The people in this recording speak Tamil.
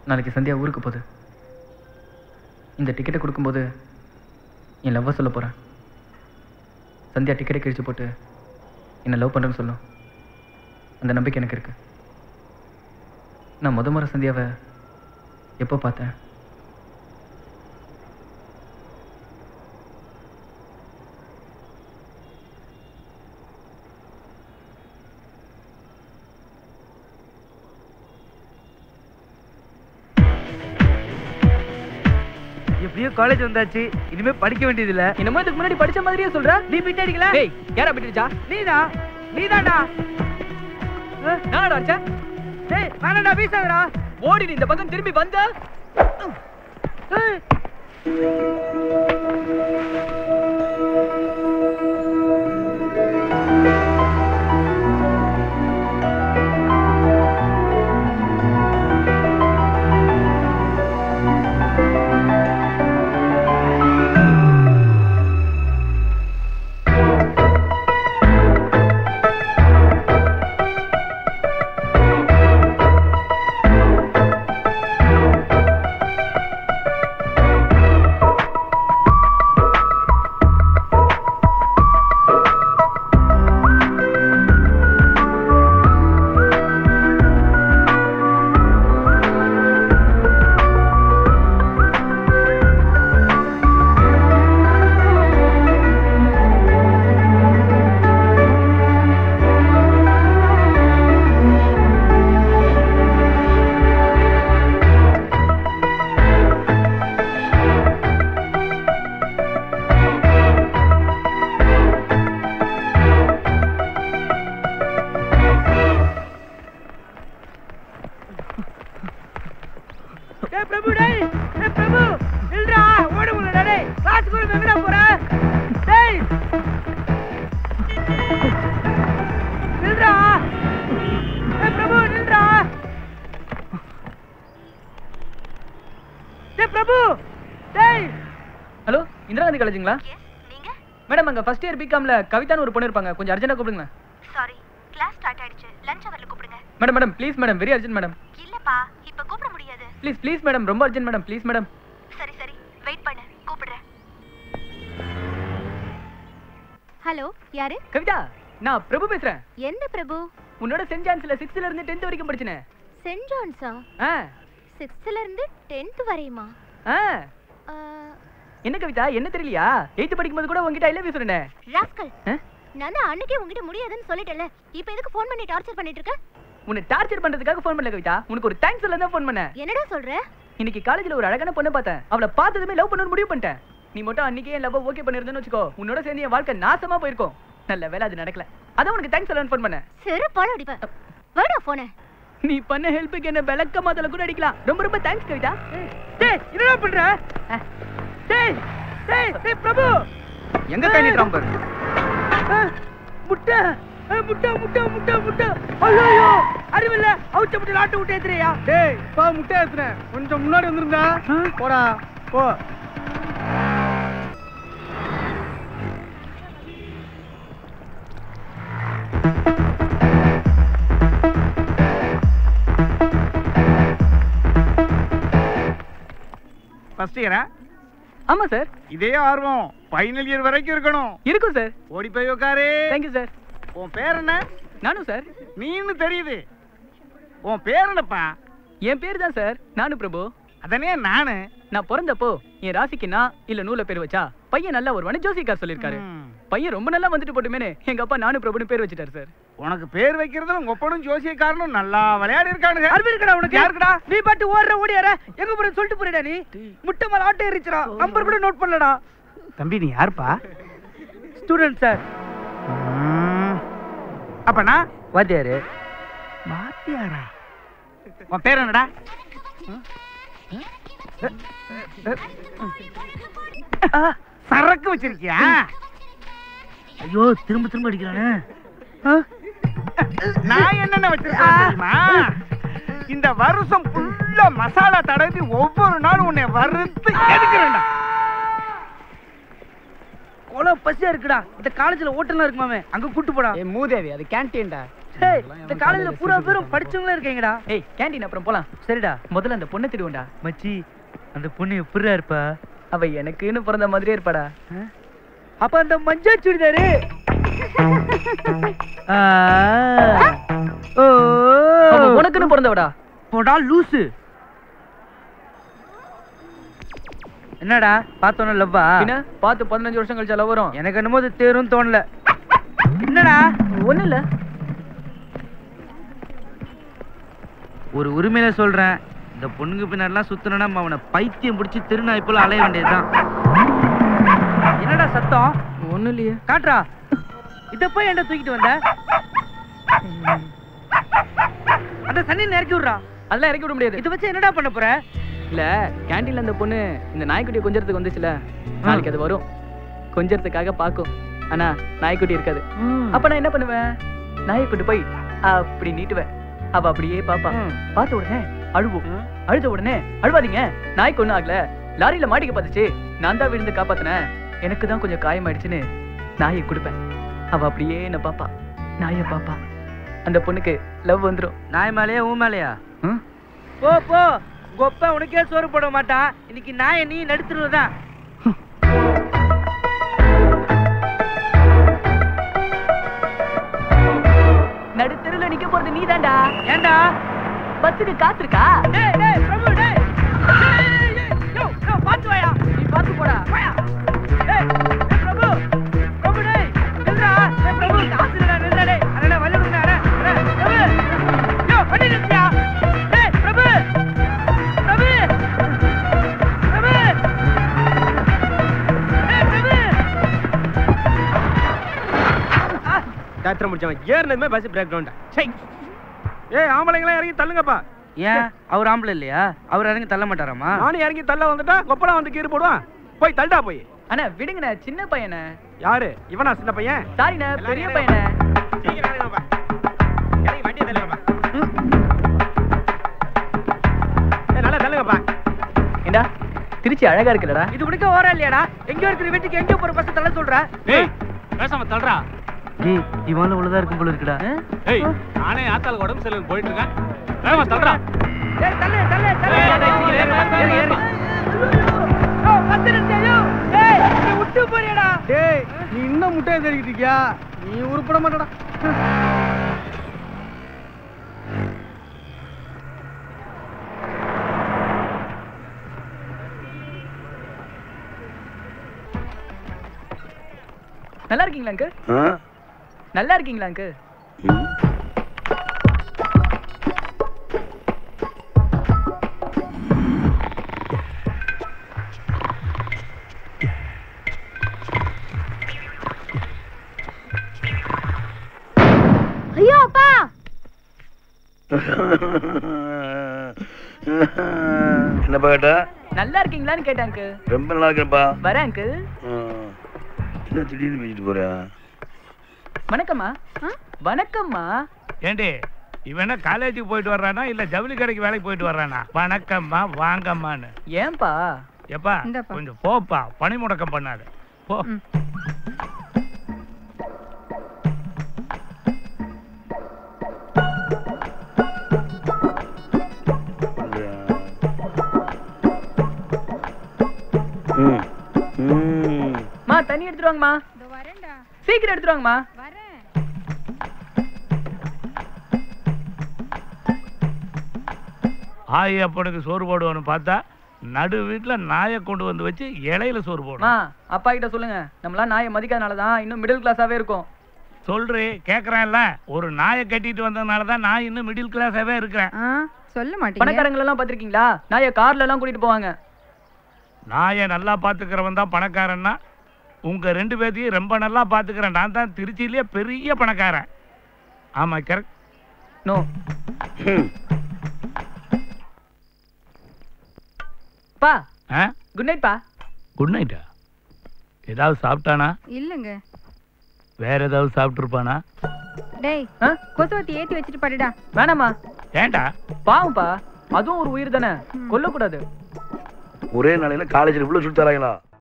நாளைக்கு சந்தியா ஊருக்கு போகுது இந்த டிக்கெட்டை கொடுக்கும்போது என் லவ்வை சொல்ல போகிறேன் சந்தியா டிக்கெட்டை கிழிச்சு போட்டு என்னை லவ் பண்ணுறேன்னு சொல்லும் அந்த நம்பிக்கை எனக்கு இருக்கு நான் முத முறை சந்தியாவை எப்போ பார்த்தேன் எப்படியோ காலேஜ் வந்தாச்சு இனிமே படிக்க வேண்டியது இல்ல என்னமோ இதுக்கு முன்னாடி படிச்ச மாதிரியே சொல்ற நீ பிட் அடிக்கல டேய் யாரா பிடிச்சா நீதான் நீதான்டா நானடா அடிச்ச டேய் வேணாடா வீசாதடா ஓடி நீ இந்த பக்கம் திரும்பி வந்த ஏய். டேய் பிரபு டேய் டேய் பிரபு நில்றா ஓட முடியல டேய் கிளாஸ் கூட எங்கடா போற டேய் நில்றா டேய் பிரபு நில்றா டேய் பிரபு டேய் ஹலோ இந்திரா காந்தி காலேஜுங்களா நீங்க மேடம் அங்க ஃபர்ஸ்ட் இயர் பிகாம்ல கவிதான்னு ஒரு பொண்ணு இருப்பாங்க கொஞ்சம் அர்ஜென்ட்டா கூப்பிடுங்க சாரி கிளாஸ் ஸ்டார்ட் ஆயிடுச்சு லஞ்ச் அவர்ல கூப்பிடுங்க madam madam please madam very urgent madam இல்லப்பா இப்ப கூப்பிட முடியாது ப்ளீஸ் ப்ளீஸ் மேடம் ரொம்ப அர்ஜென்ட் மேடம் ப்ளீஸ் மேடம் சரி சரி வெயிட் பண்ணு கூப்பிடுறேன் ஹலோ யாரு கவிதா நான் பிரபு பேசுறேன் எந்த பிரபு உன்னோட சென்ட் ஜான்ஸ்ல சிக்ஸ்த்ல இருந்து டென்த் வரைக்கும் படிச்சனே சென்ட் ஜான்ஸா ஆ சிக்ஸ்த்ல இருந்து டென்த் வரையுமா ஆ ஆ, என்ன கவிதா என்ன தெரியலையா எயித்து படிக்கும்போது கூட உங்ககிட்ட ஐ லவ் யூ சொன்னேன் ராஸ்கல் ஆ? நான் தான் அன்னைக்கே உங்ககிட்ட முடியாதுன்னு சொல்லிட்டேன்ல இப்போ எதுக்கு ஃபோன் பண்ணி டார்ச்சர் பண்ணிட்டு இருக்க உன்னை டார்ச்சர் பண்றதுக்காக ஃபோன் பண்ணல கவிதா உனக்கு ஒரு தேங்க்ஸ் சொல்ல தான் ஃபோன் பண்ணேன் என்னடா சொல்ற இன்னைக்கு காலேஜ்ல ஒரு அழகான பொண்ணை பார்த்தேன் அவளை பார்த்ததுமே லவ் பண்ணணும்னு முடிவு பண்ணிட்டேன் நீ மட்டும் அன்னைக்கே என் லவ் ஓகே பண்ணிருந்தேன்னு வச்சுக்கோ உன்னோட சேர்ந்து என் வாழ்க்கை நாசமா போயிருக்கும் நல்ல வேலை அது நடக்கல அதான் உனக்கு தேங்க்ஸ் சொல்லணும்னு ஃபோன் பண்ணேன் செருப்பால அடிப்பேன் வேடா போனே நீ பண்ண ஹெல்ப்புக்கு என்ன விளக்க மாத்தல கூட அடிக்கலாம் ரொம்ப ரொம்ப தேங்க்ஸ் கவிதா டேய் என்னடா பண்ற டேய் டேய் டேய் பிரபு எங்க கை நீட்டுறான் பாரு ஆ, முட்டை ஆ, முட்டை முட்டை முட்டை முட்டை ஐயோ அறிவில்ல அவுச்ச முட்டை லாட்டு விட்டு ஏத்துறியா டேய் பா முட்டை ஏத்துறேன் கொஞ்சம் முன்னாடி வந்திருந்தா போடா போ ஃபர்ஸ்ட் இயரா ஆமா சார் இதே ஆர்வம் ஃபைனல் இயர் வரைக்கும் இருக்கணும் இருக்கும் சார் ஓடி போய் உட்காரு தேங்க்யூ சார் உன் பேர் என்ன நானும் சார் நீன்னு தெரியுது உன் பேர் என்னப்பா என் பேர் தான் சார் நானு பிரபு அதனே நானு நான் பிறந்தப்போ என் ராசிக்கு நான் இல்ல நூல பேர் வச்சா பையன் நல்லா வருவானு ஜோசிக்கார் சொல்லிருக்காரு ம். பையன் ரொம்ப நல்லா வந்துட்டு போட்டுமேனே எங்க அப்பா நானு பிரபுன்னு பேர் வச்சுட்டாரு சார் உனக்கு பேர் வைக்கிறதுல உங்க ஒப்பனும் ஜோசியக்காரனும் நல்லா விளையாடி இருக்கானுங்க அறிவு இருக்கடா உனக்கு யாருக்குடா? நீ பாட்டு ஓடுற ஓடியார எங்க போற சொல்லிட்டு போறடா நீ முட்டை மேல ஆட்டோ எரிச்சுடா நம்பர் கூட நோட் பண்ணலடா தம்பி நீ யாருப்பா ஸ்டூடெண்ட் சார் அப்பனா வாத்தியாரு வாத்தியாரா உன் பேர் என்னடா சரக்கு வச்சிருக்கியா ஐயோ திரும்ப திரும்ப அடிக்கிறானே நான் என்னென்ன வச்சிருக்கேன் தெரியுமா இந்த வருஷம் ஃபுல்லா மசாலா தடவி ஒவ்வொரு நாளும் உன்னை வறுத்து எடுக்கிறேன்டா கொலை பசியா இருக்குடா இந்த காலேஜ்ல ஓட்டலாம் இருக்குமாமே அங்க கூட்டு போடா மூதேவி அது கேன்டீன்டா டேய் இந்த காலேஜ்ல பூரா பேரும் படிச்சவங்களே இருக்கீங்கடா ஏய் கேண்டீன் அப்புறம் போலாம் சரிடா முதல்ல அந்த பொண்ணை திடுவோம்டா மச்சி அந்த பொண்ணு எப்படிடா இருப்பா அவ எனக்குன்னு பிறந்த மாதிரியே இருப்பாடா அப்ப அந்த மஞ்சள் சுடிதாரு ஆ. ஓ அவ உனக்குன்னு பிறந்தவடா போடா லூசு என்னடா பார்த்தோன்னு லவ்வா பின்ன பார்த்து பதினஞ்சு வருஷம் கழிச்சா லவ் வரும் எனக்கு என்னமோ இது தேரும் தோணல என்னடா ஒண்ணும் இல்ல ஒரு உரிமையில சொல்றேன் இந்த பொண்ணுங்க பின்னாடிலாம் சுத்தணும்னா நம்ம அவனை பைத்தியம் பிடிச்சி திருநாய் போல அலைய வேண்டியதுதான் என்னடா சத்தம் ஒண்ணும் இல்லையே காட்டுறா இத போய் என்ன தூக்கிட்டு வந்த அந்த தண்ணி இறக்கி விடுறா அதெல்லாம் இறக்கி விட முடியாது இத வச்சு என்னடா பண்ண போற இல்ல கேண்டீன்ல அந்த பொண்ணு இந்த நாய்க்குட்டியை கொஞ்சறதுக்கு வந்துச்சுல நாளைக்கு அது வரும் கொஞ்சறதுக்காக பாக்கும் ஆனா நாய்க்குட்டி இருக்காது அப்ப நான் என்ன பண்ணுவேன் நாய்க்குட்டி போய் அப்படி நீட்டுவேன் அவ அப்படியே பாப்பா ம். பார்த்த உடனே அழுவும் அழுத உடனே அழுவாதீங்க நாய்க்கு ஒண்ணும் ஆகல லாரியில மாட்டிக்க பார்த்துச்சு நான் தான் விழுந்து காப்பாத்தினேன் எனக்கு தான் கொஞ்சம் காயமாயிடுச்சுன்னு நாயை கொடுப்பேன் அவ அப்படியே என்ன பாப்பா நாயை பாப்பா அந்த பொண்ணுக்கு லவ் வந்துரும் நாய் மேலையா ஊ மேலையா ம்? போ போ கொப்ப உனக்கே சோறு போட மாட்டான் இன்னைக்கு நாயை நீ நடுத்துருவதான் நடுத்தெருல நிக்க போறது நீதான்டா ஏண்டா பஸ்ஸுக்கு காத்திருக்கா டேய் டேய் பிரபு டேய் டேய், டேய், டேய், யோ, யோ, பாத்து வாயா நீ பாத்து போடா வாயா டேய் டேய், பிரபு பிரபு டேய் நில்றா டேய் பிரபு காசு இல்லடா நில்றா டேய் அடடே வழி விடுங்க அட அட, பிரபு யோ வண்டி நிறுத்தியா டேய் பிரபு பிரபு பிரபு டேய் பிரபு ஆ காத்திரம் முடிச்சவன் ஏறினதுமே பஸ் பிரேக் டவுன் சை ஏய் ஆம்பளைங்களா இறங்கி தள்ளுங்கப்பா ஏன் அவர் ஆம்பளை இல்லையா அவர் இறங்கி தள்ள மாட்டாராமா நானும் இறங்கி தள்ள வந்துட்டா கொப்பளம் வந்து கீறு போடுவான் போய் தள்ளுடா போய் அண்ணா விடுங்கண்ணே சின்ன பையனே யாரு இவனா சின்ன பையன் சாரிண்ணே பெரிய பையனே சீக்கிரம் இறங்குங்கப்பா. இறங்கி வண்டியை தள்ளுங்கப்பா. ஏய், நல்லா தள்ளுங்கப்பா ஏண்டா திருச்சி அழகா இருக்குல்லடா இது உனக்கு ஓரா இல்லையாடா எங்கேயோ இருக்கிற வீட்டுக்கு எங்கேயோ போற பஸ் தள்ள சொல்ற ஏய் பேசாம தள்ளுறா ஏய் இவால உள்ளதா இருக்கும் போல இருக்குடா ஆ? ஏய் நானே ஆத்தாளுக்கு உடம்பு சரியில்லை போயிட்டு இருக்கேன் வேகமா தள்ளுறா ஏய் தள்ளு தள்ளு தள்ளு ஏய், ஏறு, ஏய், ஏறு, ஏறு, ஏறு, ஏறு. ஏறு. யோ, பத்து நிமிஷம், யோ. ஏய், நீ விட்டு போறியடா டேய் நீ இன்னும் முட்டையை தேடிக்கிட்டு இருக்கியா நீ உருப்பட மாட்டடா நல்லா இருக்கீங்களா அங்கு நல்லா இருக்கீங்களா அங்கு ஐயோ அப்பா என்னப்பா கேட்டா நல்லா இருக்கீங்களான்னு கேட்டேன் அங்கு ரொம்ப நல்லா இருக்கேன்ப்பா வரேன் அங்கு என்ன திடீர்னு பேசிட்டு போறேன் வணக்கம்மா வணக்கம்மா ஏண்டி இவன் என்ன காலேஜுக்கு போயிட்டு வர்றானா இல்ல ஜவுளி கடைக்கு வேலைக்கு போயிட்டு வர்றானா வணக்கம்மா வாங்கம்மான்னு ஏன்பா எப்பா கொஞ்சம் போப்பா பணி முடக்கம் பண்ணாது போ ம் ம் மா தண்ணி எடுத்துட்டு வாங்கம்மா சீக்கிரம் எடுத்துட்டு வாங்கம்மா ஆயி அப்பனுக்கு சோறு போடுவான்னு பார்த்தா நடு வீட்டுல நாயை கொண்டு வந்து வச்சு இலையில சோறு போடும் மா அப்பா கிட்ட சொல்லுங்க நம்மளாம் நாயை மதிக்காதனால தான் இன்னும் மிடில் கிளாஸாவே இருக்கும் சொல்றே கேக்குறான்ல ஒரு நாயை கட்டிட்டு வந்ததுனால தான் நான் இன்னும் மிடில் கிளாஸாவே இருக்கிறேன் ஆ சொல்ல மாட்டீங்க பணக்காரங்க எல்லாம் பாத்திருக்கீங்களா நாயை கார்ல எல்லாம் கூட்டிட்டு போவாங்க நாயை நல்லா பாத்துக்கிறவன் தான் பணக்காரன்னா உங்க ரெண்டு பேர்த்தையும் ரொம்ப நல்லா பாத்துக்கிறேன் நான் தான் திருச்சியிலேயே பெரிய பணக்காரன் ஆமா கரெக்ட் நோ ம். பா ஆ குட் நைட் பா குட் நைட்டா ஏதாவது சாப்பிட்டானா இல்லங்க வேற ஏதாவது சாப்பிட்டுருப்பானா டேய் ஆ? கொசுவத்தி ஏத்தி வச்சுட்டு படுடா வேணாமா ஏண்டா பாவம்பா அதுவும் ஒரு உயிர் தானே கொல்லக்கூடாது ஒரே நாளையில காலேஜில் இவ்வளவு சுத்தி தராங்களா